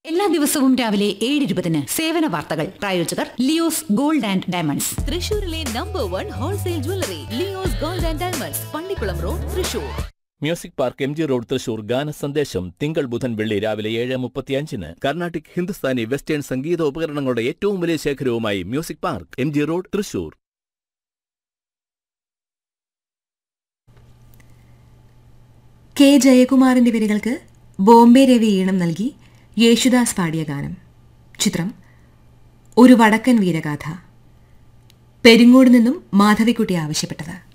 എല്ലാ ദിവസവും രാവിലെ ഏഴ് ഇരുപതിന് സേവന വാർത്തകൾ പ്രായോജകർ ലിയോസ് ഗോൾഡ് ആൻഡ് ഡയമണ്ട്സ് തൃശൂരിലെ number one wholesale jewellery Leo's gold and diamonds Pallikkulam road Thrissur music park M G road Thrissur ഗാന സന്ദേശം തിങ്കൾ ബുധൻ വെള്ളി രാവിലെ ഏഴ് മുപ്പത്തിയഞ്ചിന് കർണാട്ടിക് ഹിന്ദുസ്ഥാനി വെസ്റ്റേൺ സംഗീത ഉപകരണങ്ങളുടെ ഏറ്റവും വലിയ ശേഖരവുമായി music park M G road Thrissur K ജയകുമാറിന്റെ വരികൾക്ക് ബോംബെ രവി ഈണം നൽകി യേശുദാസ് പാടിയ ഗാനം ചിത്രം ഒരു വടക്കൻ വീരഗാഥ പെരിങ്ങോട് നിന്നും മാധവിക്കുട്ടി ആവശ്യപ്പെട്ടത്